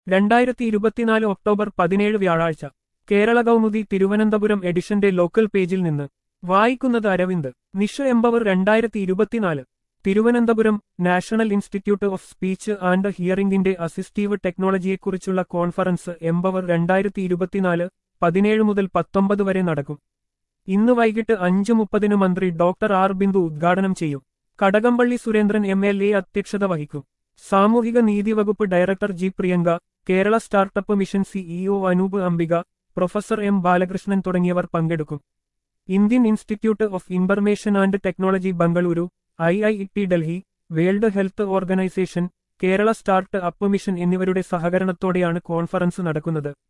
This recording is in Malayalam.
രണ്ടായിരത്തി ഇരുപത്തിനാല് ഒക്ടോബർ പതിനേഴ് വ്യാഴാഴ്ച കേരള കൗമുദി തിരുവനന്തപുരം എഡിഷന്റെ ലോക്കൽ പേജിൽ നിന്ന് വായിക്കുന്നത് അരവിന്ദ് നിഷ എംപവർ രണ്ടായിരത്തി ഇരുപത്തിനാല് Thiruvananthapuram national institute of speech and ഹിയറിംഗിന്റെ അസിസ്റ്റീവ് ടെക്നോളജിയെക്കുറിച്ചുള്ള കോൺഫറൻസ് എംപവർ രണ്ടായിരത്തി ഇരുപത്തിനാല് പതിനേഴ് മുതൽ പത്തൊമ്പത് വരെ നടക്കും ഇന്ന് വൈകിട്ട് അഞ്ച് മുപ്പതിന് മന്ത്രി ഡോക്ടർ ആർ ബിന്ദു ഉദ്ഘാടനം ചെയ്യും Kadakampally Surendran M L A അധ്യക്ഷത വഹിക്കും സാമൂഹിക നീതി വകുപ്പ് director G Priyanka Kerala startup mission CEO Anoop Ambika professor M Balakrishnan തുടങ്ങിയവർ പങ്കെടുക്കും Indian institute of information and technology Bengaluru I I T Delhi world health organization Kerala start up mission എന്നിവരുടെ സഹകരണത്തോടെയാണ് കോൺഫറൻസ് നടക്കുന്നത്